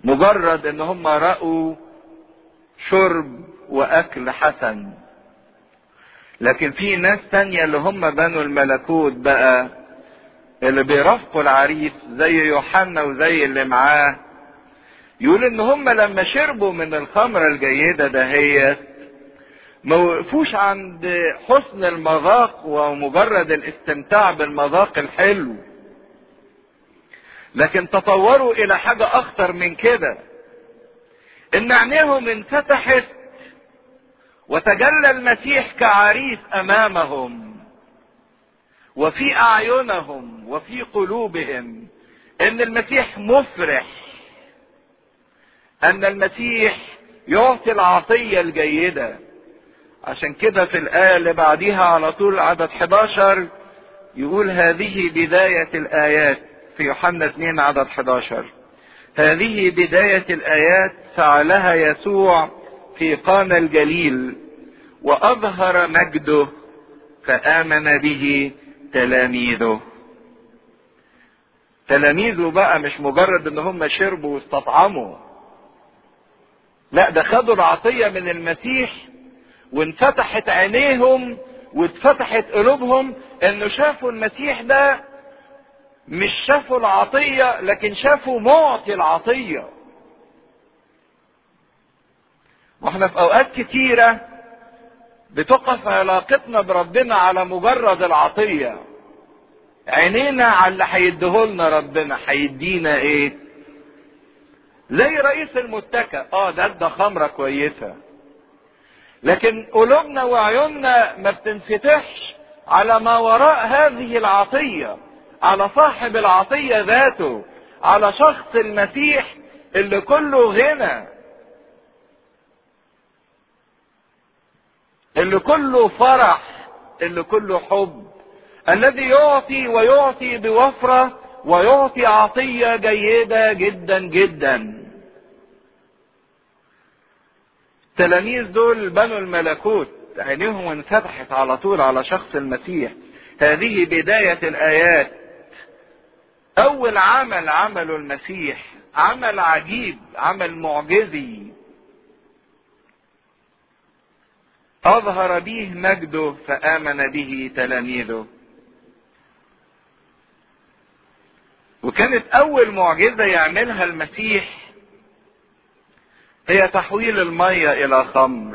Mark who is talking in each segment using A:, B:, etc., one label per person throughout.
A: مجرد ان هم رأوا شرب واكل حسن لكن في ناس تانية اللي هم بنو الملكوت بقى اللي بيرافقوا العريس زي يوحنا وزي اللي معاه يقول ان هم لما شربوا من الخمرة الجيدة دهيت ما وقفوش عند حسن المذاق ومجرد الاستمتاع بالمذاق الحلو لكن تطوروا الى حاجة اخطر من كده ان عينيهم انفتحت وتجلى المسيح كعريس امامهم وفي اعينهم وفي قلوبهم ان المسيح مفرح ان المسيح يعطي العطية الجيدة عشان كده في الآية اللي بعديها على طول عدد 11 يقول هذه بداية الآيات في يوحنا 2 عدد 11 هذه بداية الآيات فعلها يسوع في قانا الجليل وأظهر مجده فآمن به تلاميذه تلاميذه بقى مش مجرد ان هم شربوا واستطعموا لا ده خدوا العطية من المسيح وانفتحت عينيهم واتفتحت قلوبهم انه شافوا المسيح ده مش شافوا العطية لكن شافوا معطي العطية واحنا في اوقات كتيرة بتقف علاقتنا بربنا على مجرد العطية عينينا على اللي هيديهولنا ربنا هيدينا ايه زي رئيس المتكأ اه ده ادى خمرة كويسة لكن قلوبنا وعيوننا ما بتنفتحش على ما وراء هذه العطية على صاحب العطية ذاته على شخص المسيح اللي كله غنى اللي كله فرح اللي كله حب الذي يعطي ويعطي بوفرة ويعطي عطية جيدة جدا جدا التلاميذ دول بنوا الملكوت عينيهم انفتحت على طول على شخص المسيح هذه بداية الآيات أول عمل عمله المسيح عمل عجيب عمل معجزي أظهر به مجده فآمن به تلاميذه وكانت أول معجزة يعملها المسيح هي تحويل المية إلى خمر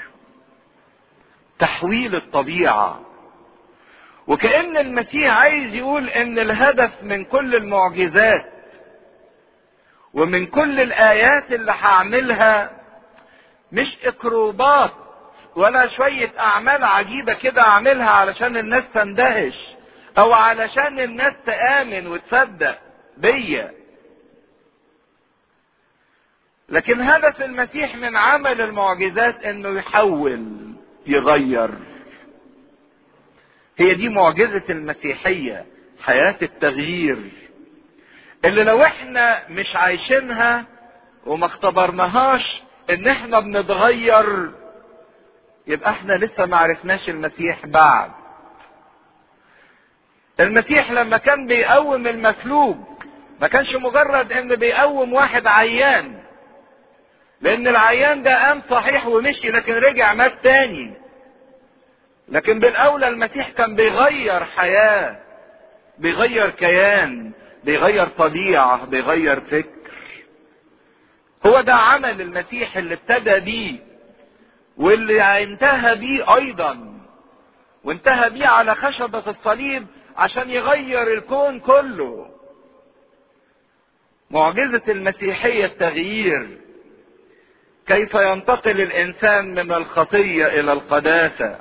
A: تحويل الطبيعة وكأن المسيح عايز يقول ان الهدف من كل المعجزات ومن كل الآيات اللي هعملها مش اكروبات ولا شوية أعمال عجيبة كده أعملها علشان الناس تندهش أو علشان الناس تآمن وتصدق بيا لكن هدف المسيح من عمل المعجزات انه يحول يغير هي دي معجزة المسيحية حياة التغيير اللي لو احنا مش عايشينها وما اختبرناهاش ان احنا بنتغير يبقى احنا لسه ما عرفناش المسيح بعد المسيح لما كان بيقوم المفلوج ما كانش مجرد ان بيقوم واحد عيان لان العيان ده قام صحيح ومشي لكن رجع مات تاني لكن بالاولى المسيح كان بيغير حياة بيغير كيان بيغير طبيعة بيغير فكر هو ده عمل المسيح اللي ابتدى بيه واللي انتهى بيه ايضا وانتهى بيه على خشبة الصليب عشان يغير الكون كله معجزة المسيحية التغيير كيف ينتقل الانسان من الخطية الى القداسة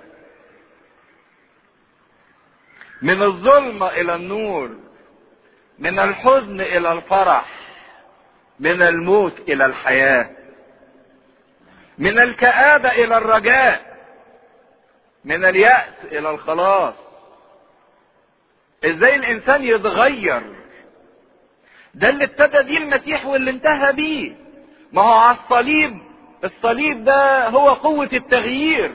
A: من الظلمة الى النور من الحزن الى الفرح من الموت الى الحياة من الكآبة الى الرجاء من اليأس الى الخلاص ازاي الانسان يتغير ده اللي ابتدى بيه المسيح واللي انتهى بيه ما هو على الصليب الصليب ده هو قوة التغيير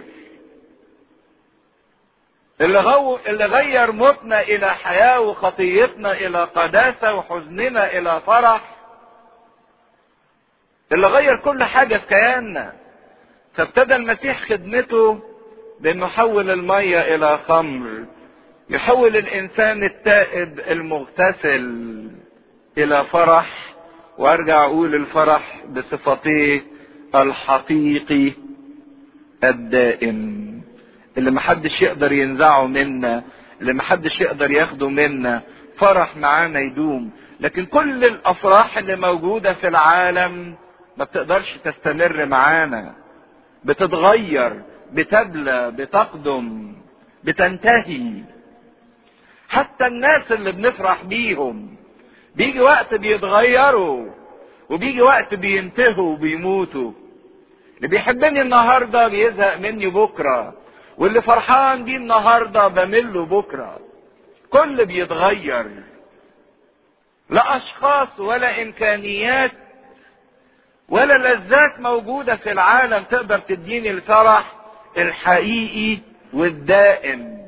A: اللي, غو... اللي غير موتنا الى حياة وخطيتنا الى قداسة وحزننا الى فرح اللي غير كل حاجة في كياننا فابتدى المسيح خدمته بانه حول المية الى خمر يحول الانسان التائب المغتسل الى فرح وارجع اقول الفرح بصفتيه الحقيقي الدائم اللي محدش يقدر ينزعه منا اللي محدش يقدر ياخده منا فرح معانا يدوم لكن كل الافراح اللي موجودة في العالم ما بتقدرش تستمر معانا بتتغير بتبلى بتقدم بتنتهي حتى الناس اللي بنفرح بيهم بيجي وقت بيتغيروا وبيجي وقت بينتهوا وبيموتوا اللي بيحبني النهارده بيزهق مني بكره واللي فرحان بيه النهارده بمله بكره كل بيتغير لا اشخاص ولا امكانيات ولا لذات موجوده في العالم تقدر تديني الفرح الحقيقي والدائم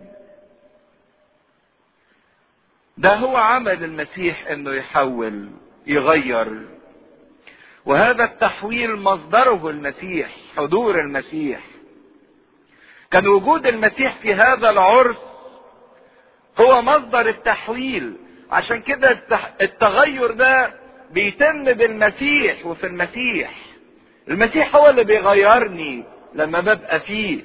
A: ده هو عمل المسيح انه يحول يغير وهذا التحويل مصدره المسيح حضور المسيح كان وجود المسيح في هذا العرس هو مصدر التحويل عشان كده التغير ده بيتم بالمسيح وفي المسيح المسيح هو اللي بيغيرني لما ببقى فيه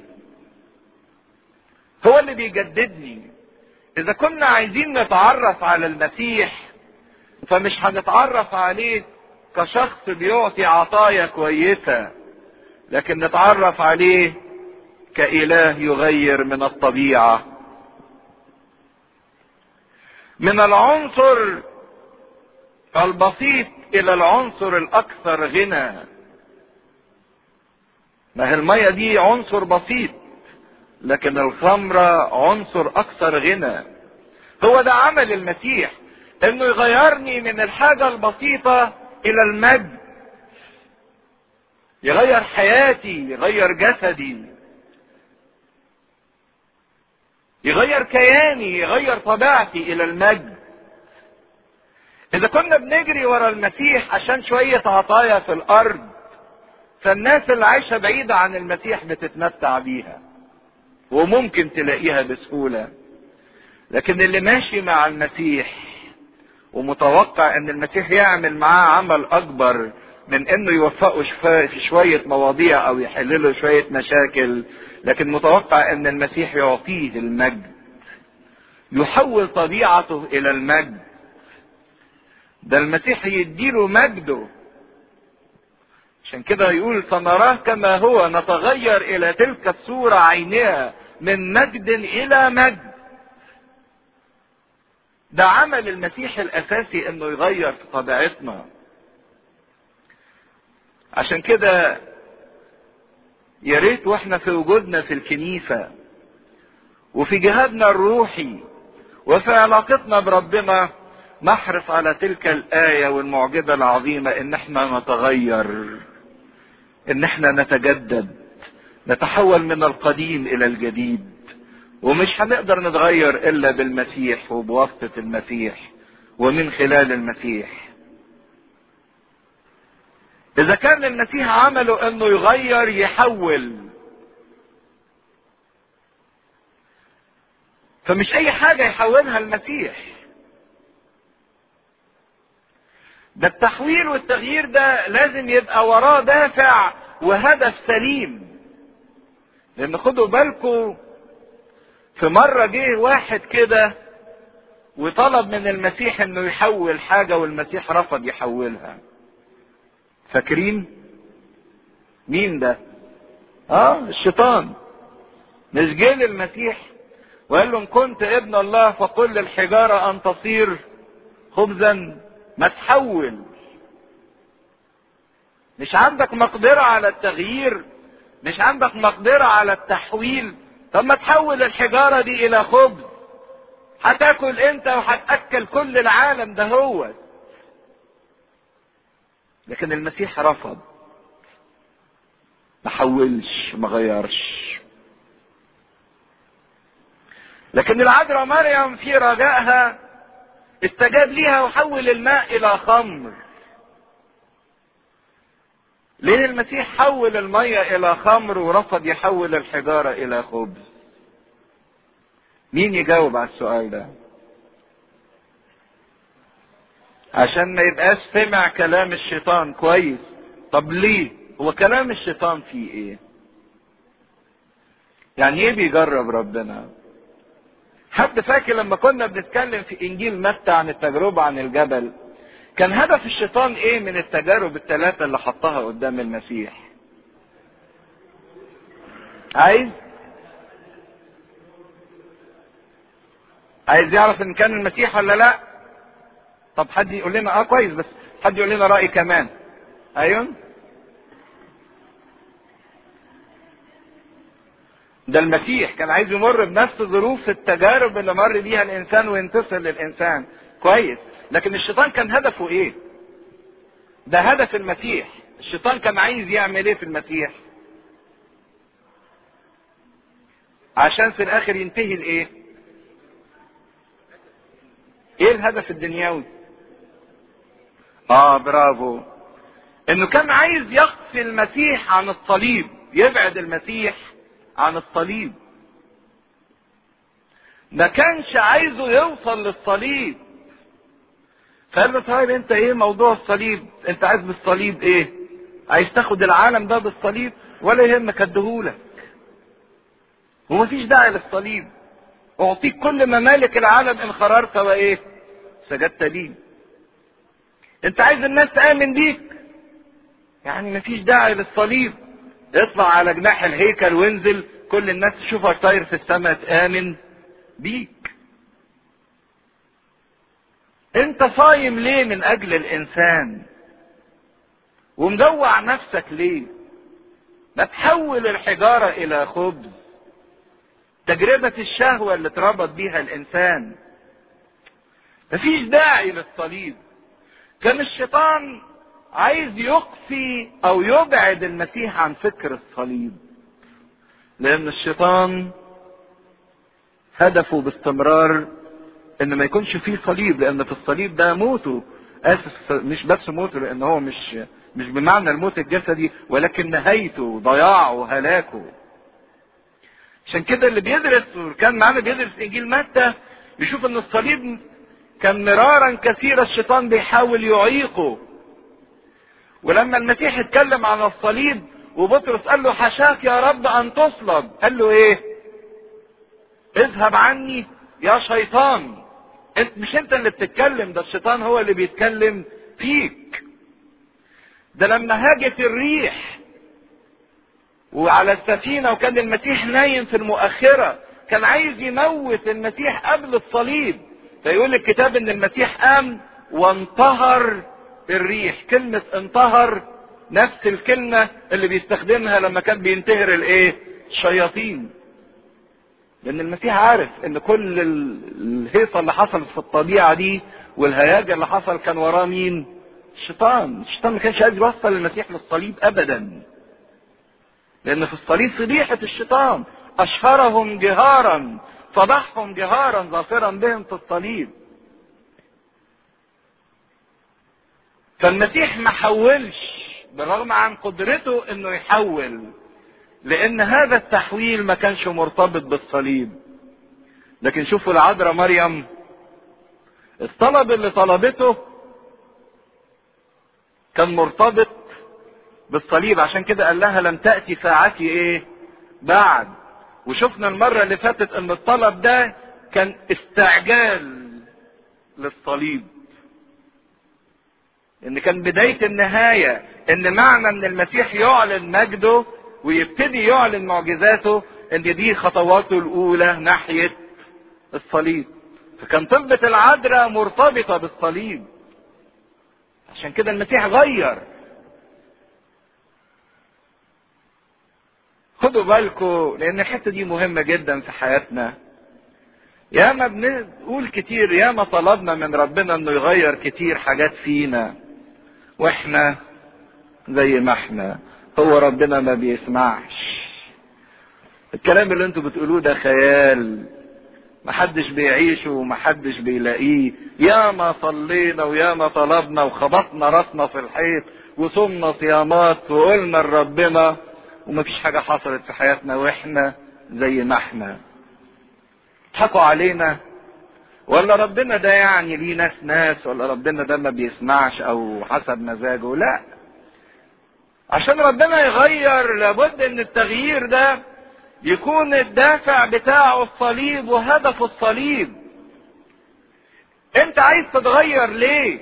A: هو اللي بيجددني اذا كنا عايزين نتعرف على المسيح فمش هنتعرف عليه كشخص بيعطي عطايا كويسة لكن نتعرف عليه كإله يغير من الطبيعة من العنصر البسيط إلى العنصر الأكثر غنى ما هي المية دي عنصر بسيط لكن الخمرة عنصر أكثر غنى هو ده عمل المسيح انه يغيرني من الحاجة البسيطة الى المجد يغير حياتي يغير جسدي يغير كياني يغير طبيعتي الى المجد اذا كنا بنجري ورا المسيح عشان شوية عطايا في الارض فالناس اللي عايشة بعيدة عن المسيح بتتمتع بيها وممكن تلاقيها بسهولة لكن اللي ماشي مع المسيح ومتوقع ان المسيح يعمل معاه عمل اكبر من انه يوفقه في شوية مواضيع او يحل له شوية مشاكل لكن متوقع ان المسيح يعطيه المجد يحول طبيعته الى المجد ده المسيح يديله مجده عشان كده يقول فنراه كما هو نتغير الى تلك الصورة عينها من مجد الى مجد ده عمل المسيح الاساسي انه يغير في طبيعتنا عشان كده يا ريت واحنا في وجودنا في الكنيسه وفي جهادنا الروحي وفي علاقتنا بربنا نحرص على تلك الايه والمعجزه العظيمه ان احنا نتغير ان احنا نتجدد نتحول من القديم الى الجديد ومش هنقدر نتغير الا بالمسيح وبواسطة المسيح ومن خلال المسيح اذا كان المسيح عمله انه يغير يحول فمش اي حاجة يحولها المسيح ده التحويل والتغيير ده لازم يبقى وراه دافع وهدف سليم لان خدوا بالكم في مرة جه واحد كده وطلب من المسيح انه يحول حاجة والمسيح رفض يحولها فاكرين مين ده اه الشيطان مش جه للمسيح وقال له ان كنت ابن الله فقل للحجارة ان تصير خبزا ما تحول مش عندك مقدرة على التغيير مش عندك مقدرة على التحويل طب ما تحول الحجارة دي إلى خبز هتاكل أنت وهتأكل كل العالم ده هو لكن المسيح رفض ما حولش ما غيرش لكن العذراء مريم في رجائها استجاب ليها وحول الماء إلى خمر ليه المسيح حول المية الى خمر ورفض يحول الحجارة الى خبز مين يجاوب على السؤال ده عشان ما يبقاش سمع كلام الشيطان كويس طب ليه هو كلام الشيطان فيه ايه يعني ايه بيجرب ربنا حد فاكر لما كنا بنتكلم في انجيل متى عن التجربة عن الجبل كان هدف الشيطان ايه من التجارب الثلاثة اللي حطها قدام المسيح عايز عايز يعرف ان كان المسيح ولا لا طب حد يقول لنا اه كويس بس حد يقول لنا رأي كمان ايوه ده المسيح كان عايز يمر بنفس ظروف التجارب اللي مر بيها الانسان وينتصر للانسان كويس لكن الشيطان كان هدفه ايه ده هدف المسيح الشيطان كان عايز يعمل ايه في المسيح عشان في الاخر ينتهي الايه ايه الهدف الدنيوي اه برافو انه كان عايز يخفي المسيح عن الصليب يبعد المسيح عن الصليب ما كانش عايزه يوصل للصليب فقال له طيب انت ايه موضوع الصليب انت عايز بالصليب ايه عايز تاخد العالم ده بالصليب ولا يهمك اديهولك ومفيش داعي للصليب اعطيك كل ممالك العالم ان خررت وايه سجدت لي انت عايز الناس تامن بيك يعني مفيش داعي للصليب اطلع على جناح الهيكل وانزل كل الناس تشوفك طاير في السماء تامن بيك انت صايم ليه من اجل الانسان ومجوع نفسك ليه ما تحول الحجارة الى خبز تجربة الشهوة اللي اتربط بيها الانسان مفيش داعي للصليب كان الشيطان عايز يقفي او يبعد المسيح عن فكر الصليب لان الشيطان هدفه باستمرار ان ما يكونش فيه صليب لان في الصليب ده موته اسف مش بس موته لان هو مش مش بمعنى الموت الجسدي ولكن نهايته ضياعه وهلاكه عشان كده اللي بيدرس وكان معانا بيدرس انجيل متى يشوف ان الصليب كان مرارا كثيرا الشيطان بيحاول يعيقه ولما المسيح اتكلم عن الصليب وبطرس قال له حشاك يا رب ان تصلب قال له ايه اذهب عني يا شيطان انت مش انت اللي بتتكلم ده الشيطان هو اللي بيتكلم فيك ده لما هاجت الريح وعلى السفينة وكان المسيح نايم في المؤخرة كان عايز يموت المسيح قبل الصليب فيقول الكتاب ان المسيح قام وانتهر الريح كلمة انتهر نفس الكلمة اللي بيستخدمها لما كان بينتهر الايه الشياطين لان المسيح عارف ان كل الهيصة اللي حصلت في الطبيعة دي والهياجة اللي حصل كان وراه مين الشيطان الشيطان ما كانش عايز يوصل المسيح للصليب ابدا لان في الصليب فضيحة الشيطان اشهرهم جهارا فضحهم جهارا ظافرا بهم في الصليب فالمسيح ما حولش بالرغم عن قدرته انه يحول لان هذا التحويل ما كانش مرتبط بالصليب لكن شوفوا العذراء مريم الطلب اللي طلبته كان مرتبط بالصليب عشان كده قال لها لم تأتي ساعتي ايه بعد وشفنا المرة اللي فاتت ان الطلب ده كان استعجال للصليب ان كان بداية النهاية ان معنى ان المسيح يعلن مجده ويبتدي يعلن معجزاته ان دي خطواته الاولى ناحية الصليب فكان طلبة العذراء مرتبطة بالصليب عشان كده المسيح غير خدوا بالكم لان الحته دي مهمه جدا في حياتنا ياما بنقول كتير ياما طلبنا من ربنا انه يغير كتير حاجات فينا واحنا زي ما احنا هو ربنا ما بيسمعش الكلام اللي انتوا بتقولوه ده خيال محدش بيعيشه ومحدش بيلاقيه ياما صلينا وياما طلبنا وخبطنا راسنا في الحيط وصمنا صيامات وقلنا لربنا ومفيش حاجة حصلت في حياتنا واحنا زي ما احنا ضحكوا علينا ولا ربنا ده يعني ليه ناس ناس ولا ربنا ده ما بيسمعش او حسب مزاجه لا عشان ربنا يغير لابد ان التغيير ده يكون الدافع بتاعه الصليب وهدف الصليب انت عايز تتغير ليه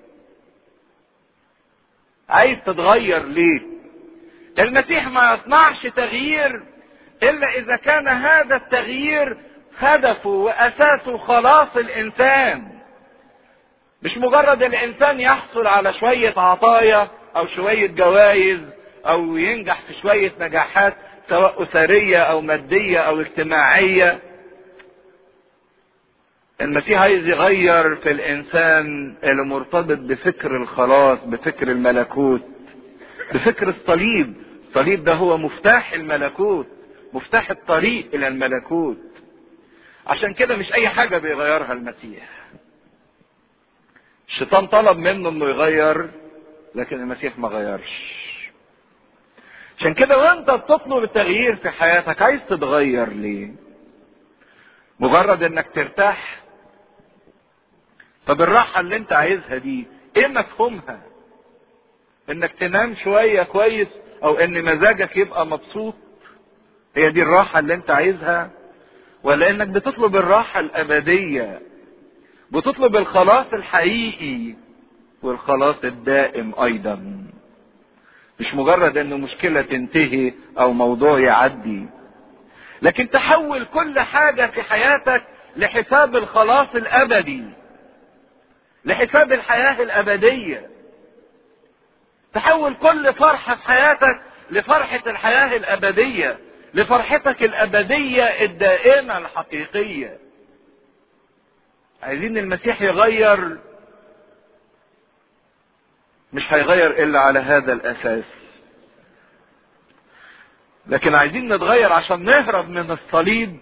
A: عايز تتغير ليه المسيح ما يصنعش تغيير الا اذا كان هذا التغيير هدفه واساسه خلاص الانسان مش مجرد الانسان يحصل على شوية عطايا او شوية جوائز او ينجح في شوية نجاحات سواء اسرية او مادية او اجتماعية المسيح عايز يغير في الانسان اللي مرتبط بفكر الخلاص بفكر الملكوت بفكر الصليب الصليب ده هو مفتاح الملكوت مفتاح الطريق الى الملكوت عشان كده مش اي حاجة بيغيرها المسيح الشيطان طلب منه انه يغير لكن المسيح ما غيرش عشان كده وانت بتطلب التغيير في حياتك عايز تتغير ليه مجرد انك ترتاح طب الراحة اللي انت عايزها دي ايه مفهومها انك تنام شوية كويس او ان مزاجك يبقى مبسوط هي دي الراحة اللي انت عايزها ولا انك بتطلب الراحة الابدية بتطلب الخلاص الحقيقي والخلاص الدائم ايضا مش مجرد ان مشكلة تنتهي او موضوع يعدي لكن تحول كل حاجة في حياتك لحساب الخلاص الابدي لحساب الحياة الابدية تحول كل فرحة في حياتك لفرحة الحياة الابدية لفرحتك الابدية الدائمة الحقيقية عايزين المسيح يغير مش هيغير الا على هذا الاساس لكن عايزين نتغير عشان نهرب من الصليب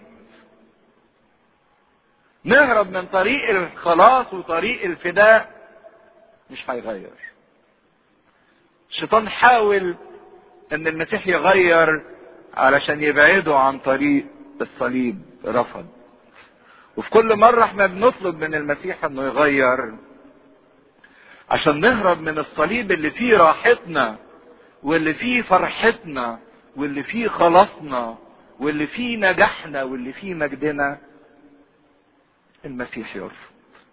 A: نهرب من طريق الخلاص وطريق الفداء مش هيغير الشيطان حاول ان المسيح يغير علشان يبعده عن طريق الصليب رفض وفي كل مرة احنا بنطلب من المسيح انه يغير عشان نهرب من الصليب اللي فيه راحتنا واللي فيه فرحتنا واللي فيه خلاصنا واللي فيه نجاحنا واللي فيه مجدنا المسيح يرفض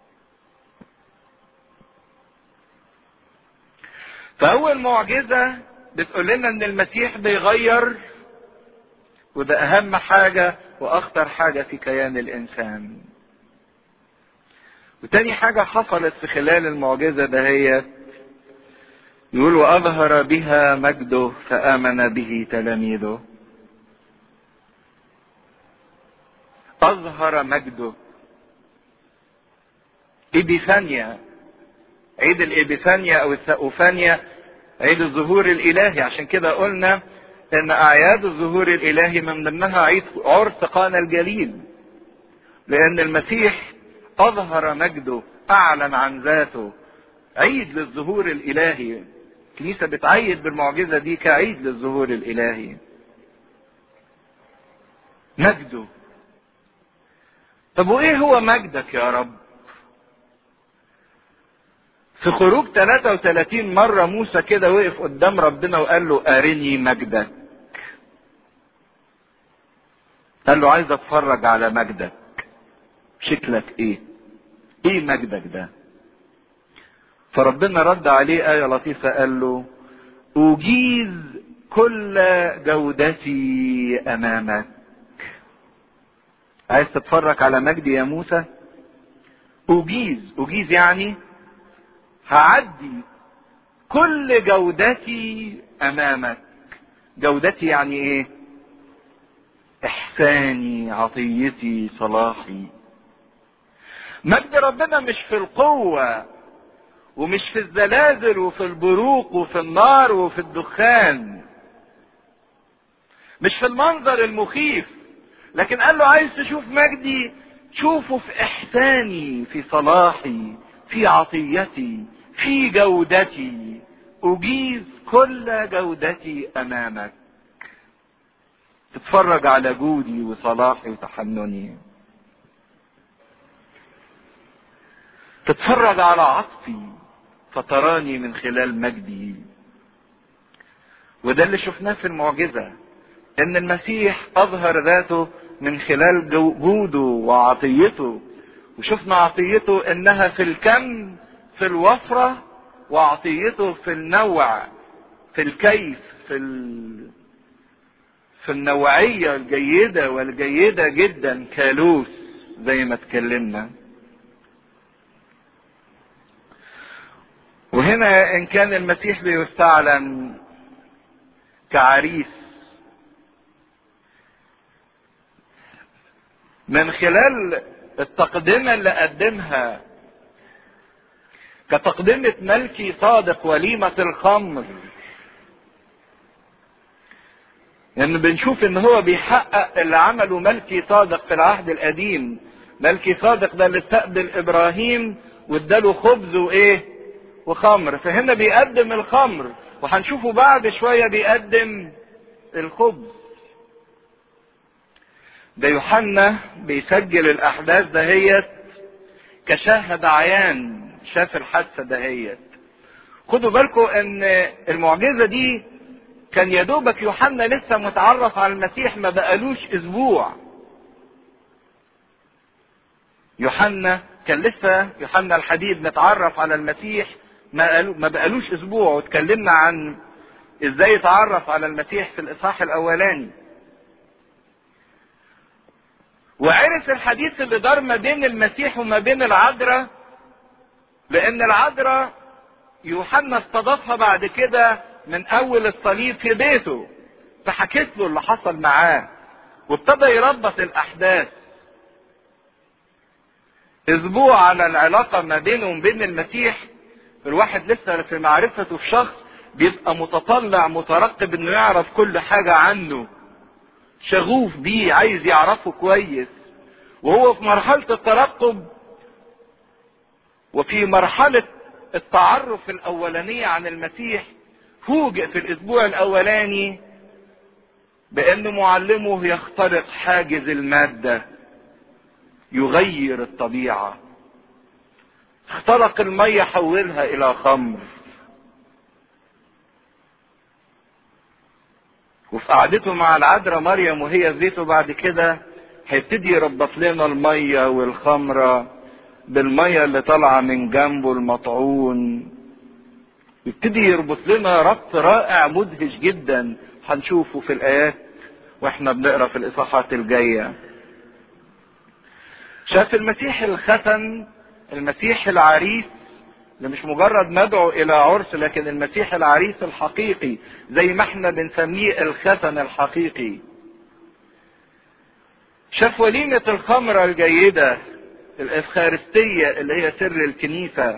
A: فأول معجزة بتقول لنا إن المسيح بيغير وده أهم حاجة وأخطر حاجة في كيان الإنسان. وتاني حاجة حصلت في خلال المعجزة دهيت يقول وأظهر بها مجده فآمن به تلاميذه. أظهر مجده. إبيفانيا عيد الإبيفانيا أو الثأوفانيا عيد الظهور الإلهي عشان كده قلنا ان اعياد الظهور الالهي من ضمنها عيد عرس قانا الجليل لان المسيح اظهر مجده اعلن عن ذاته عيد للظهور الالهي الكنيسة بتعيد بالمعجزة دي كعيد للظهور الالهي مجده طب وايه هو مجدك يا رب في خروج 33 مرة موسى كده وقف قدام ربنا وقال له أرني مجدك. قال له عايز اتفرج على مجدك. شكلك ايه؟ ايه مجدك ده؟ فربنا رد عليه آية لطيفة قال له أجيز كل جودتي أمامك. عايز تتفرج على مجدي يا موسى؟ أجيز، أجيز يعني هعدي كل جودتي امامك جودتي يعني ايه احساني عطيتي صلاحي مجد ربنا مش في القوة ومش في الزلازل وفي البروق وفي النار وفي الدخان مش في المنظر المخيف لكن قال له عايز تشوف مجدي شوفه في احساني في صلاحي في عطيتي في جودتي اجيز كل جودتي امامك تتفرج على جودي وصلاحي وتحنني تتفرج على عطفي فتراني من خلال مجدي وده اللي شفناه في المعجزه ان المسيح اظهر ذاته من خلال جوده وعطيته وشفنا عطيته انها في الكم في الوفرة وعطيته في النوع في الكيف في ال... في النوعية الجيدة والجيدة جدا كالوس زي ما اتكلمنا وهنا ان كان المسيح بيستعلن كعريس من خلال التقدمة اللي قدمها كتقدمة ملكي صادق وليمة الخمر لأن يعني بنشوف إن هو بيحقق اللي عمله ملكي صادق في العهد القديم ملكي صادق ده اللي استقبل إبراهيم واداله خبز وإيه وخمر فهنا بيقدم الخمر وهنشوفه بعد شوية بيقدم الخبز ده يوحنا بيسجل الاحداث دهيت كشاهد عيان شاف الحادثه دهيت خدوا بالكم ان المعجزه دي كان يا دوبك يوحنا لسه متعرف على المسيح ما بقالوش اسبوع يوحنا كان لسه يوحنا الحديد متعرف على المسيح ما قالوا ما بقالوش اسبوع واتكلمنا عن ازاي يتعرف على المسيح في الاصحاح الاولاني وعرف الحديث اللي دار ما بين المسيح وما بين العذراء لان العذراء يوحنا استضافها بعد كده من اول الصليب في بيته فحكيت له اللي حصل معاه وابتدى يربط الاحداث اسبوع على العلاقة ما بينه وبين المسيح الواحد لسه في معرفته في شخص بيبقى متطلع مترقب انه يعرف كل حاجة عنه شغوف بيه عايز يعرفه كويس وهو في مرحلة الترقب وفي مرحلة التعرف الأولانية عن المسيح فوجئ في الأسبوع الأولاني بأن معلمه يخترق حاجز المادة يغير الطبيعة اخترق المية حولها إلى خمر وفي قعدته مع العذراء مريم وهي في بيته بعد كده هيبتدي يربط لنا الميه والخمره بالميه اللي طالعه من جنبه المطعون يبتدي يربط لنا ربط رائع مدهش جدا هنشوفه في الايات واحنا بنقرا في الاصحاحات الجايه شاف المسيح الختن المسيح العريس اللي مش مجرد ندعو الى عرس لكن المسيح العريس الحقيقي زي ما احنا بنسميه الختن الحقيقي شاف وليمة الخمرة الجيدة الإفخارستية اللي هي سر الكنيسة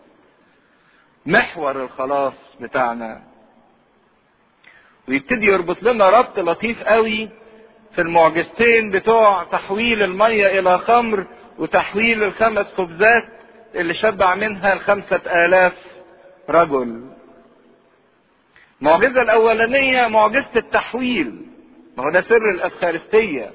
A: محور الخلاص بتاعنا ويبتدي يربط لنا ربط لطيف قوي في المعجزتين بتوع تحويل المية إلى خمر وتحويل الخمس خبزات اللي شبع منها الخمسة آلاف رجل المعجزة الأولانية معجزة التحويل ما هو ده سر الأفخارستية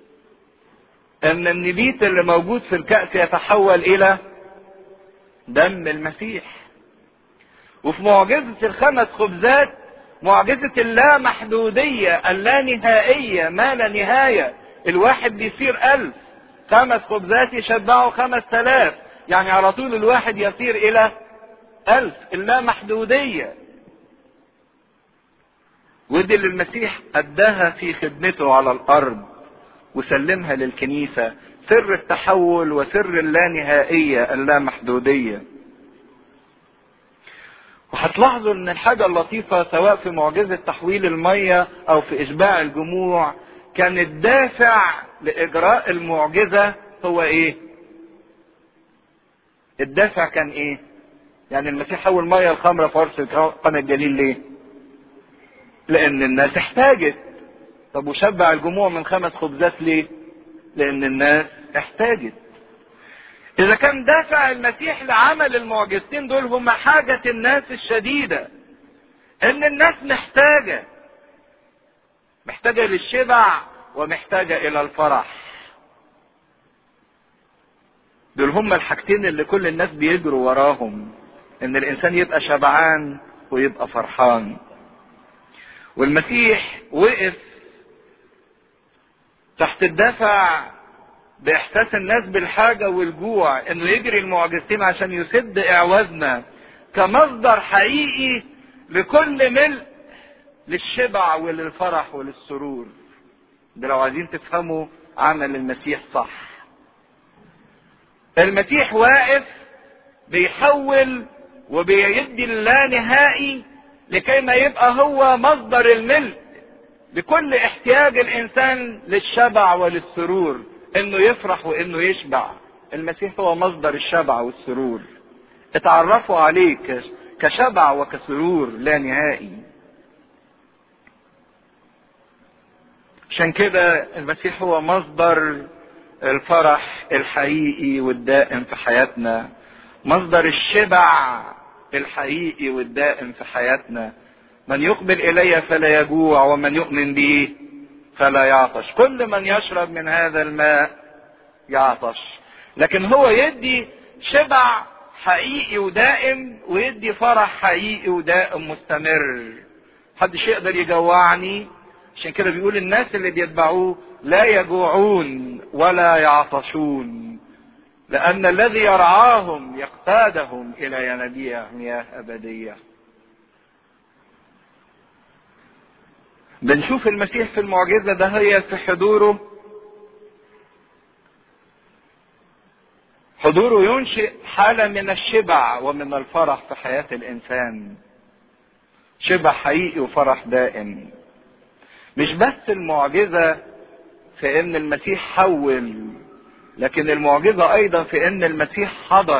A: أن النبيت اللي موجود في الكأس يتحول إلى دم المسيح وفي معجزة الخمس خبزات معجزة اللامحدودية اللانهائية ما لا نهاية الواحد بيصير ألف خمس خبزات يشبعوا خمس تلاف يعني على طول الواحد يصير إلى ألف اللامحدودية ودي اللي المسيح أداها في خدمته على الأرض وسلمها للكنيسة سر التحول وسر اللانهائية اللامحدودية وهتلاحظوا ان الحاجة اللطيفة سواء في معجزة تحويل المية او في اشباع الجموع كان الدافع لاجراء المعجزة هو ايه الدافع كان ايه يعني المسيح حول مية الخمرة في عرس قنا الجليل ليه لان الناس احتاجت طب وشبع الجموع من خمس خبزات ليه لان الناس احتاجت اذا كان دافع المسيح لعمل المعجزتين دول هم حاجة الناس الشديدة ان الناس محتاجة محتاجة للشبع ومحتاجة الى الفرح دول هما الحاجتين اللي كل الناس بيجروا وراهم ان الانسان يبقى شبعان ويبقى فرحان والمسيح وقف تحت الدفع باحساس الناس بالحاجة والجوع انه يجري المعجزتين عشان يسد اعوازنا كمصدر حقيقي لكل ملء للشبع وللفرح وللسرور ده لو عايزين تفهموا عمل المسيح صح المسيح واقف بيحول وبيدي اللا نهائي لكي ما يبقى هو مصدر الملء لكل احتياج الانسان للشبع وللسرور انه يفرح وانه يشبع المسيح هو مصدر الشبع والسرور اتعرفوا عليه كشبع وكسرور لا نهائي عشان كده المسيح هو مصدر الفرح الحقيقي والدائم في حياتنا مصدر الشبع الحقيقي والدائم في حياتنا من يقبل الي فلا يجوع ومن يؤمن بي فلا يعطش كل من يشرب من هذا الماء يعطش لكن هو يدي شبع حقيقي ودائم ويدي فرح حقيقي ودائم مستمر محدش يقدر يجوعني عشان كده بيقول الناس اللي بيتبعوه لا يجوعون ولا يعطشون لأن الذي يرعاهم يقتادهم إلى ينابيع مياه أبدية بنشوف المسيح في المعجزة ده هي في حضوره حضوره ينشئ حالة من الشبع ومن الفرح في حياة الإنسان شبع حقيقي وفرح دائم مش بس المعجزة في ان المسيح حول لكن المعجزة ايضا في ان المسيح حضر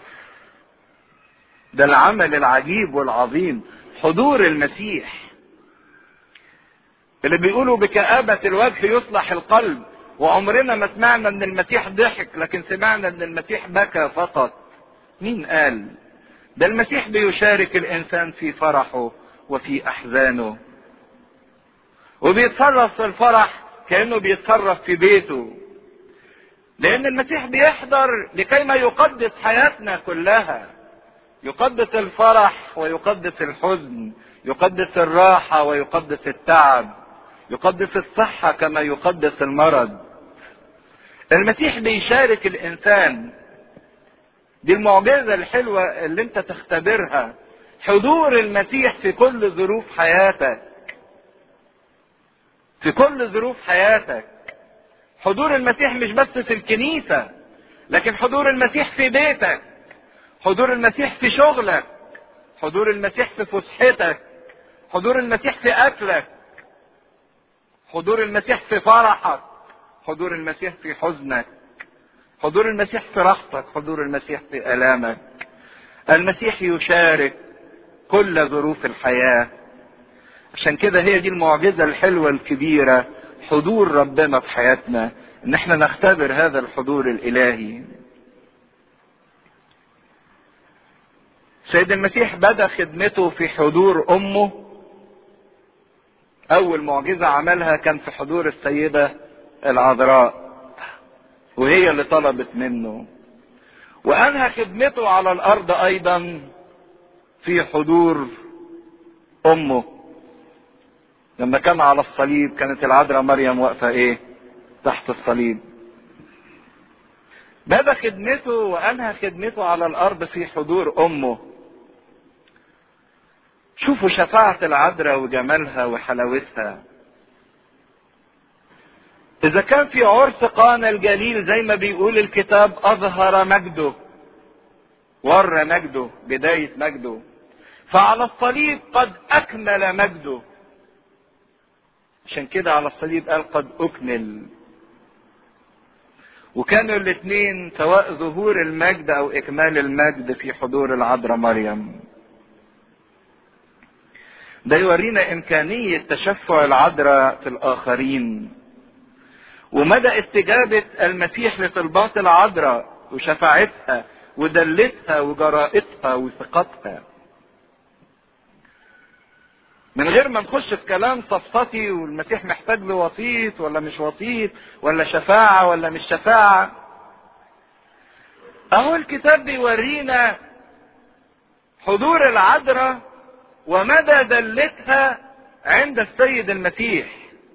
A: ده العمل العجيب والعظيم حضور المسيح اللي بيقولوا بكآبة الوجه يصلح القلب وعمرنا ما سمعنا ان المسيح ضحك لكن سمعنا ان المسيح بكى فقط مين قال ده المسيح بيشارك الانسان في فرحه وفي احزانه وبيتصرف في الفرح كانه بيتصرف في بيته لان المسيح بيحضر لكي ما يقدس حياتنا كلها يقدس الفرح ويقدس الحزن يقدس الراحه ويقدس التعب يقدس الصحه كما يقدس المرض المسيح بيشارك الانسان دي المعجزه الحلوه اللي انت تختبرها حضور المسيح في كل ظروف حياتك في كل ظروف حياتك حضور المسيح مش بس في الكنيسة لكن حضور المسيح في بيتك حضور المسيح في شغلك حضور المسيح في فسحتك حضور المسيح في أكلك حضور المسيح في فرحك حضور المسيح في حزنك حضور المسيح في راحتك حضور المسيح في آلامك المسيح يشارك كل ظروف الحياه عشان كده هي دي المعجزه الحلوه الكبيره حضور ربنا في حياتنا ان احنا نختبر هذا الحضور الالهي سيد المسيح بدا خدمته في حضور امه اول معجزه عملها كان في حضور السيده العذراء وهي اللي طلبت منه وانهى خدمته على الارض ايضا في حضور امه لما كان على الصليب كانت العذراء مريم واقفة ايه تحت الصليب بدا خدمته وانهى خدمته على الارض في حضور امه شوفوا شفاعة العذراء وجمالها وحلاوتها اذا كان في عرس قانا الجليل زي ما بيقول الكتاب اظهر مجده ور مجده بداية مجده فعلى الصليب قد اكمل مجده عشان كده على الصليب قال قد اكمل وكانوا الاثنين سواء ظهور المجد او اكمال المجد في حضور العذراء مريم ده يورينا امكانية تشفع العذراء في الاخرين ومدى استجابة المسيح لطلبات العذراء وشفاعتها ودلتها وجرائتها وثقتها من غير ما نخش في كلام صفصتي والمسيح محتاج له وسيط ولا مش وسيط ولا شفاعة ولا مش شفاعة اهو الكتاب بيورينا حضور العذراء ومدى دلتها عند السيد المسيح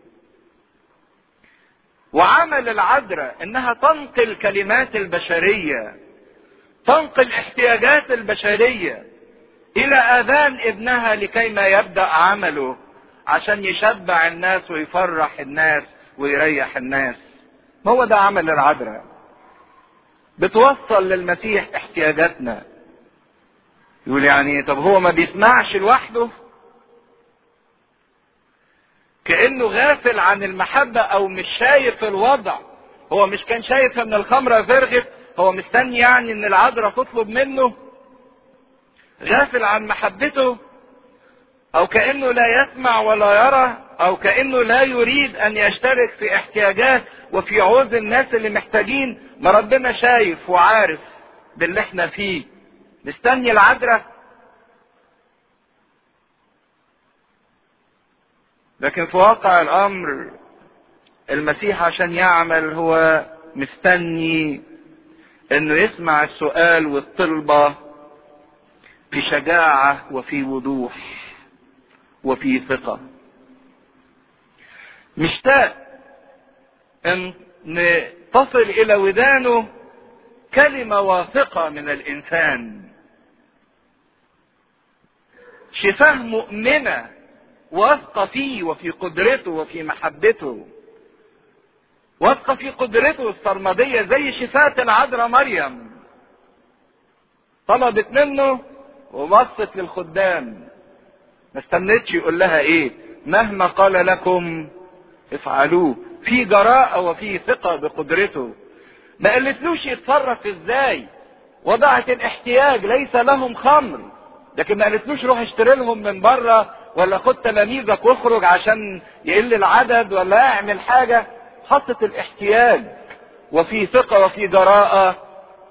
A: وعمل العذراء انها تنقل كلمات البشريه تنقل احتياجات البشريه الى اذان ابنها لكي ما يبدا عمله عشان يشبع الناس ويفرح الناس ويريح الناس ما هو ده عمل العذراء بتوصل للمسيح احتياجاتنا يقول يعني طب هو ما بيسمعش لوحده كانه غافل عن المحبه او مش شايف الوضع هو مش كان شايف ان الخمره فرغت هو مستني يعني ان العذراء تطلب منه غافل عن محبته او كانه لا يسمع ولا يرى او كانه لا يريد ان يشترك في احتياجات وفي عوز الناس اللي محتاجين ما ربنا شايف وعارف باللي احنا فيه مستني العذراء لكن في واقع الامر المسيح عشان يعمل هو مستني انه يسمع السؤال والطلبه في شجاعه وفي وضوح وفي ثقه مشتاق ان تصل الى ودانه كلمه واثقه من الانسان شفاه مؤمنه واثقه فيه وفي قدرته وفي محبته واثقه في قدرته السرمديه زي شفاه العذراء مريم طلبت منه وبصت للخدام ما استنتش يقول لها ايه مهما قال لكم افعلوه في جراءة وفي ثقة بقدرته ما قالتلوش يتصرف ازاي وضعت الاحتياج ليس لهم خمر لكن ما قالتلوش روح اشتري لهم من بره ولا خد تلاميذك واخرج عشان يقل العدد ولا اعمل حاجة حطت الاحتياج وفي ثقة وفي جراءة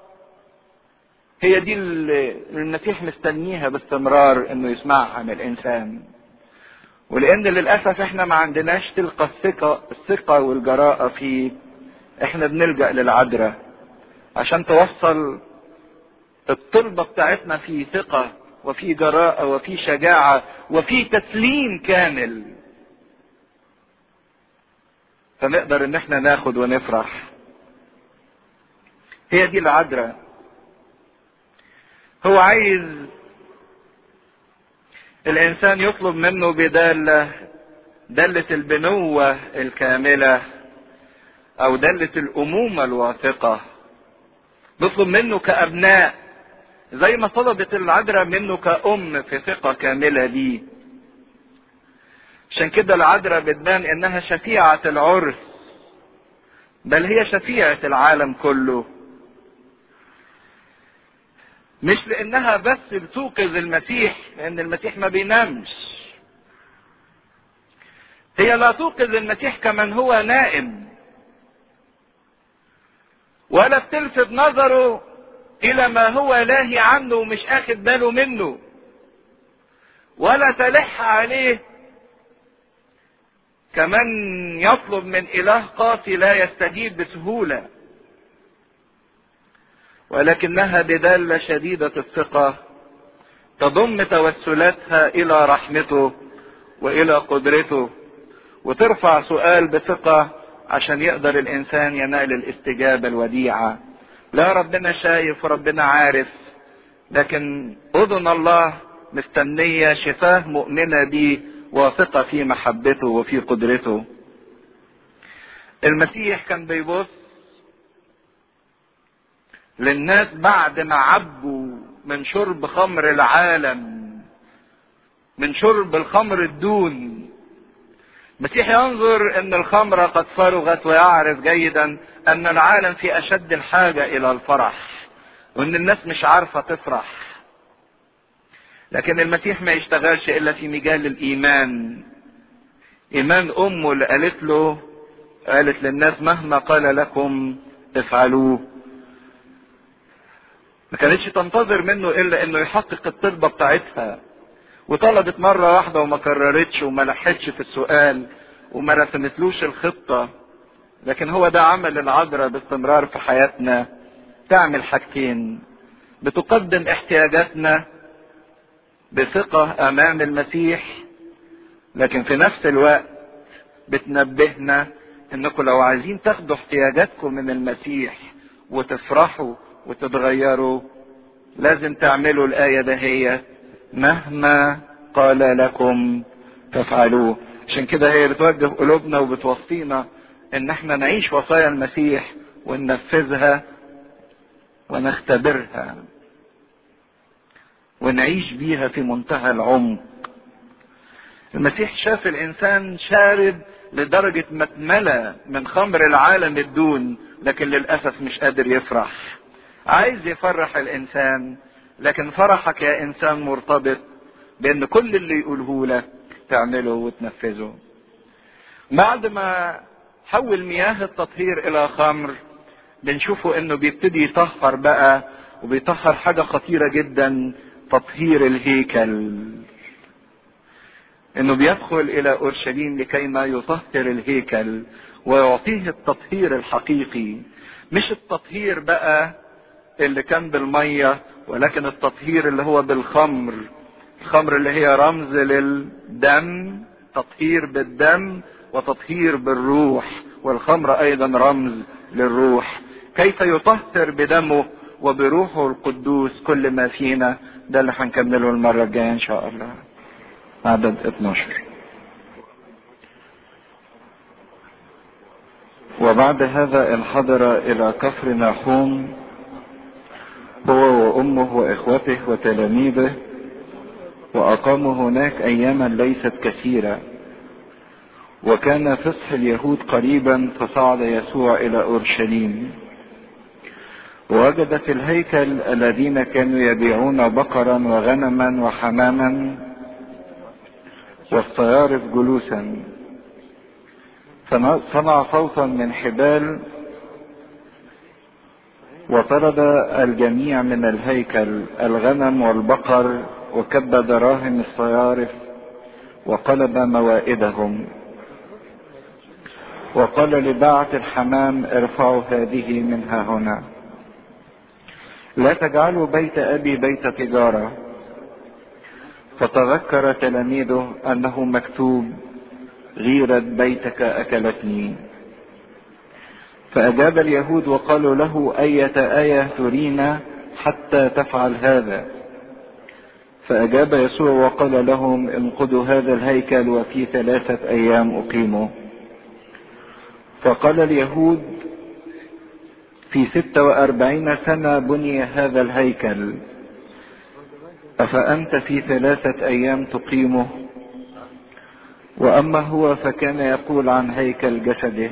A: هي دي اللي المسيح مستنيها باستمرار انه يسمعها من الانسان ولان للاسف احنا ما عندناش تلك الثقه الثقه والجراءه في احنا بنلجا للعذراء عشان توصل الطلبه بتاعتنا في ثقه وفي جراءه وفي شجاعه وفي تسليم كامل فنقدر ان احنا ناخد ونفرح هي دي العذراء هو عايز الانسان يطلب منه بدالة دالة البنوة الكاملة او دالة الامومة الواثقة نطلب منه كابناء زي ما طلبت العذراء منه كأم في ثقة كاملة ليه عشان كده العذراء بتبان انها شفيعة العرس بل هي شفيعة العالم كله مش لانها بس بتوقظ المسيح لان المسيح ما بينامش هي لا توقظ المسيح كمن هو نائم ولا بتلفت نظره الى ما هو لاهي عنه ومش اخد باله منه ولا تلح عليه كمن يطلب من اله قاسي لا يستجيب بسهوله ولكنها بدالة شديدة الثقة تضم توسلاتها إلى رحمته وإلى قدرته وترفع سؤال بثقة عشان يقدر الإنسان ينال الاستجابة الوديعة لا ربنا شايف وربنا عارف لكن أذن الله مستنية شفاه مؤمنة بيه واثقة في محبته وفي قدرته المسيح كان بيبص للناس بعد ما عبوا من شرب خمر العالم من شرب الخمر الدون المسيح ينظر ان الخمرة قد فرغت ويعرف جيدا ان العالم في اشد الحاجة الى الفرح وان الناس مش عارفة تفرح لكن المسيح ما يشتغلش الا في مجال الايمان ايمان امه اللي قالت له قالت للناس مهما قال لكم افعلوه ما كانتش تنتظر منه الا انه يحقق الطلبه بتاعتها وطلبت مرة واحدة وما كررتش وما لحتش في السؤال وما رسمتلوش الخطة لكن هو ده عمل العذراء باستمرار في حياتنا تعمل حاجتين بتقدم احتياجاتنا بثقة امام المسيح لكن في نفس الوقت بتنبهنا انكم لو عايزين تاخدوا احتياجاتكم من المسيح وتفرحوا وتتغيروا لازم تعملوا الآية دهية مهما قال لكم تفعلوه عشان كده هي بتوجه قلوبنا وبتوصينا ان احنا نعيش وصايا المسيح وننفذها ونختبرها ونعيش بيها في منتهى العمق المسيح شاف الانسان شارب لدرجة ما اتملى من خمر العالم الدون لكن للأسف مش قادر يفرح عايز يفرح الإنسان لكن فرحك يا إنسان مرتبط بأن كل اللي يقوله لك تعمله وتنفذه بعد ما حول مياه التطهير إلى خمر بنشوفه انه بيبتدي يطهر بقى وبيطهر حاجة خطيرة جدا تطهير الهيكل انه بيدخل الى اورشليم لكي ما يطهر الهيكل ويعطيه التطهير الحقيقي مش التطهير بقى اللي كان بالمية ولكن التطهير اللي هو بالخمر الخمر اللي هي رمز للدم تطهير بالدم وتطهير بالروح والخمر ايضا رمز للروح كيف يطهر بدمه وبروحه القدوس كل ما فينا ده اللي هنكمله المرة الجاية ان شاء الله عدد 12 وبعد هذا انحدر الى كفر ناحوم هو وامه واخوته وتلاميذه واقاموا هناك اياما ليست كثيره وكان فصح اليهود قريبا فصعد يسوع الى اورشليم ووجد في الهيكل الذين كانوا يبيعون بقرا وغنما وحماما والصيارف جلوسا فصنع صوتا من حبال وطرد الجميع من الهيكل الغنم والبقر وكب دراهم الصيارف وقلب موائدهم وقال لباعة الحمام ارفعوا هذه منها هنا لا تجعلوا بيت ابي بيت تجاره فتذكر تلاميذه انه مكتوب غيرة بيتك اكلتني فاجاب اليهود وقالوا له اية اية ترينا حتى تفعل هذا فاجاب يسوع وقال لهم انقضوا هذا الهيكل وفي ثلاثة ايام اقيمه فقال اليهود في ستة وأربعين سنة بني هذا الهيكل أفأنت في ثلاثة أيام تقيمه وأما هو فكان يقول عن هيكل جسده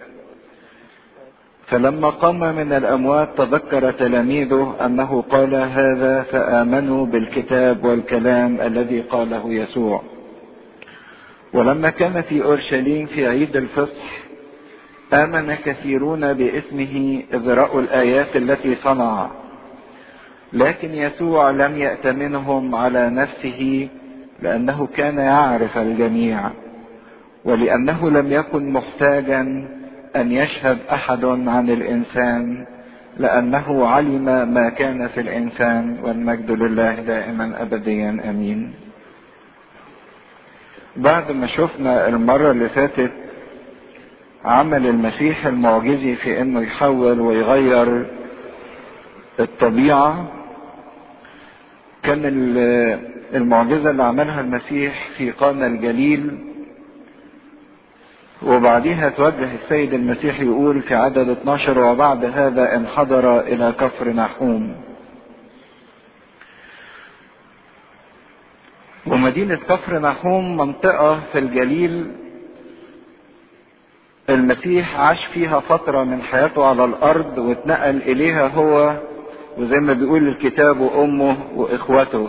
A: فلما قام من الأموات تذكر تلاميذه أنه قال هذا فآمنوا بالكتاب والكلام الذي قاله يسوع ولما كان في أورشليم في عيد الفصح آمن كثيرون باسمه إذ رأوا الآيات التي صنع لكن يسوع لم يأتمنهم على نفسه لأنه كان يعرف الجميع ولأنه لم يكن محتاجا أن يشهد أحد عن الإنسان لأنه علم ما كان في الإنسان والمجد لله دائما أبديا أمين بعد ما شفنا المرة اللي فاتت عمل المسيح المعجزي في انه يحول ويغير الطبيعة كان المعجزة اللي عملها المسيح في قانا الجليل وبعديها توجه السيد المسيح يقول في عدد 12 وبعد هذا انحدر الى كفر نحوم ومدينة كفر نحوم منطقة في الجليل المسيح عاش فيها فترة من حياته على الأرض واتنقل إليها هو وزي ما بيقول الكتاب وأمه وإخوته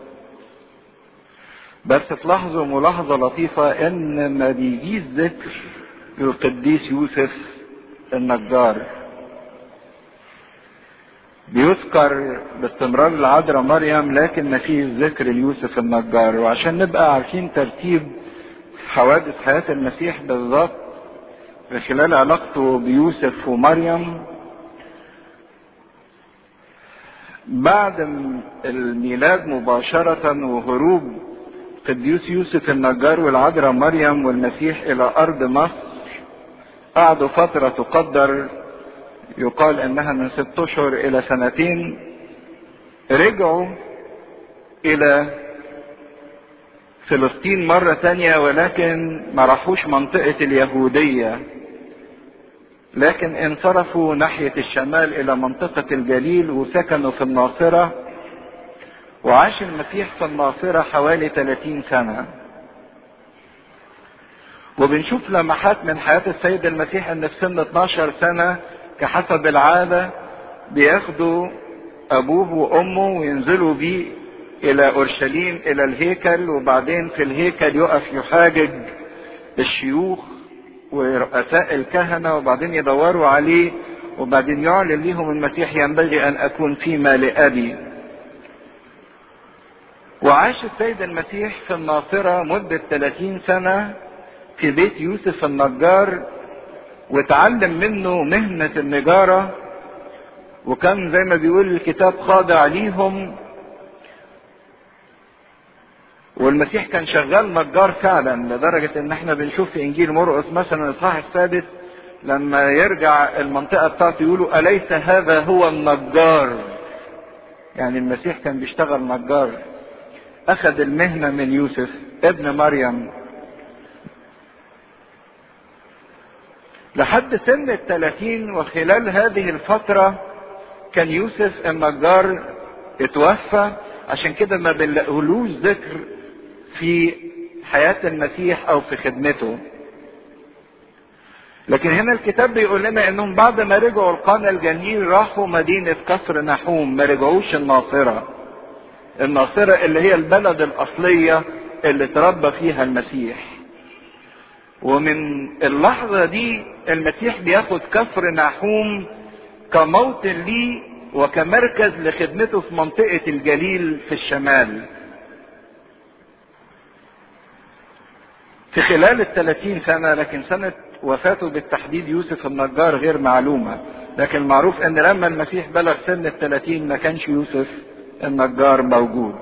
A: بس تلاحظوا ملاحظة لطيفة إن ما بيجيش ذكر للقديس يوسف النجار بيذكر باستمرار العذراء مريم لكن ما فيش ذكر ليوسف النجار وعشان نبقى عارفين ترتيب حوادث حياة المسيح بالظبط من خلال علاقته بيوسف ومريم بعد الميلاد مباشرة وهروب قديس يوسف النجار والعذراء مريم والمسيح إلى أرض مصر قعدوا فترة تقدر يقال انها من ست اشهر الى سنتين رجعوا الى فلسطين مرة تانية ولكن ما راحوش منطقة اليهودية لكن انصرفوا ناحية الشمال الى منطقة الجليل وسكنوا في الناصرة وعاش المسيح في الناصرة حوالي 30 سنة وبنشوف لمحات من حياة السيد المسيح ان في سن 12 سنة كحسب العادة بياخدوا ابوه وامه وينزلوا بيه الى اورشليم الى الهيكل وبعدين في الهيكل يقف يحاجج الشيوخ ورؤساء الكهنة وبعدين يدوروا عليه وبعدين يعلن ليهم المسيح ينبغي ان اكون فيما لابي وعاش السيد المسيح في الناصرة مدة 30 سنة في بيت يوسف النجار وتعلم منه مهنة النجارة وكان زي ما بيقول الكتاب خاضع ليهم والمسيح كان شغال نجار فعلا لدرجة ان احنا بنشوف في انجيل مرقس مثلا الاصحاح السادس لما يرجع المنطقة بتاعته يقولوا أليس هذا هو النجار يعني المسيح كان بيشتغل نجار أخذ المهنة من يوسف ابن مريم لحد سن الثلاثين وخلال هذه الفترة كان يوسف النجار اتوفى عشان كده ما بنلاقولوش ذكر في حياة المسيح او في خدمته لكن هنا الكتاب بيقول لنا انهم بعد ما رجعوا القانا الجليل راحوا مدينة كسر نحوم ما رجعوش الناصرة الناصرة اللي هي البلد الاصلية اللي تربى فيها المسيح ومن اللحظة دي المسيح بياخد كفر نحوم كموطن ليه وكمركز لخدمته في منطقة الجليل في الشمال في خلال الثلاثين سنة لكن سنة وفاته بالتحديد يوسف النجار غير معلومة لكن معروف ان لما المسيح بلغ سن الثلاثين ما كانش يوسف النجار موجود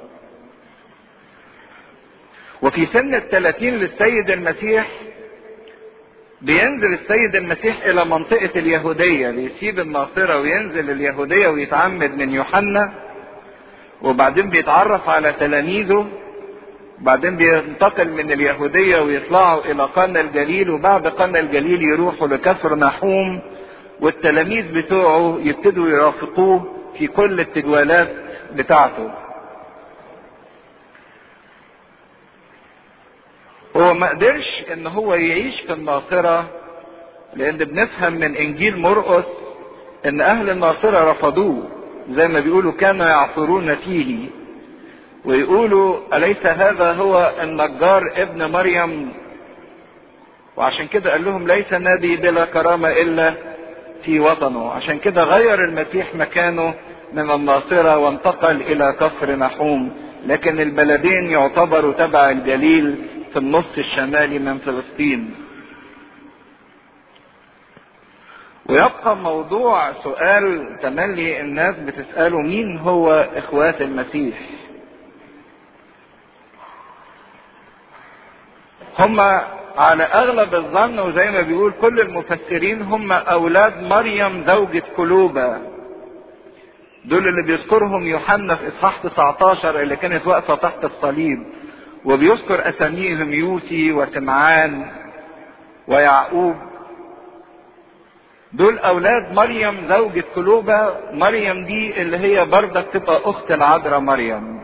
A: وفي سن الثلاثين للسيد المسيح بينزل السيد المسيح الى منطقة اليهودية بيسيب الناصرة وينزل اليهودية ويتعمد من يوحنا وبعدين بيتعرف على تلاميذه بعدين بينتقل من اليهودية ويطلعوا الى قنا الجليل وبعد قنا الجليل يروحوا لكسر نحوم والتلاميذ بتوعه يبتدوا يرافقوه في كل التجوالات بتاعته هو ما قدرش ان هو يعيش في الناصرة لان بنفهم من انجيل مرقس ان اهل الناصرة رفضوه زي ما بيقولوا كانوا يعصرون فيه ويقولوا اليس هذا هو النجار ابن مريم وعشان كده قال لهم ليس نبي بلا كرامة الا في وطنه عشان كده غير المسيح مكانه من الناصرة وانتقل الى كفر نحوم لكن البلدين يعتبروا تبع الجليل في النص الشمالي من فلسطين ويبقى موضوع سؤال تملي الناس بتسأله مين هو اخوات المسيح هم على اغلب الظن وزي ما بيقول كل المفسرين هم اولاد مريم زوجة كلوبة دول اللي بيذكرهم يوحنا في اصحاح 19 اللي كانت واقفة تحت الصليب وبيذكر اساميهم يوسي وسمعان ويعقوب دول اولاد مريم زوجة كلوبة مريم دي اللي هي برضك تبقى اخت العذراء مريم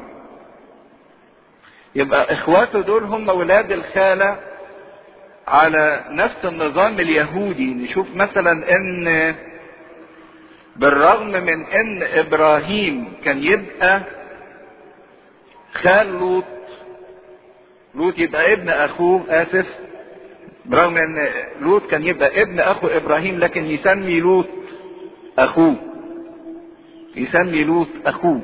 A: يبقى اخواته دول هم ولاد الخالة على نفس النظام اليهودي نشوف مثلا ان بالرغم من ان ابراهيم كان يبقى خال لوط لوط يبقى ابن اخوه اسف برغم ان لوط كان يبقى ابن اخو ابراهيم لكن يسمي لوط اخوه يسمي لوط اخوه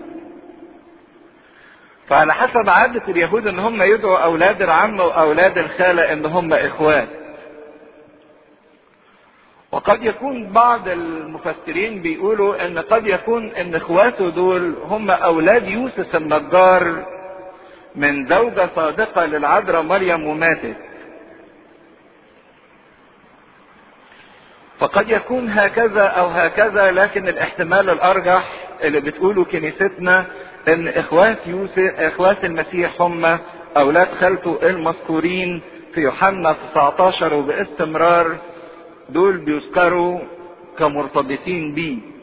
A: فعلى حسب عادة اليهود ان هم يدعوا اولاد العم واولاد الخالة ان هم اخوات وقد يكون بعض المفسرين بيقولوا ان قد يكون ان اخواته دول هم اولاد يوسف النجار من زوجة صادقة للعذراء مريم وماتت فقد يكون هكذا او هكذا لكن الاحتمال الارجح اللي بتقوله كنيستنا ان اخوات يوسف اخوات المسيح هم اولاد خالته المذكورين في يوحنا 19 وباستمرار دول بيذكروا كمرتبطين بيه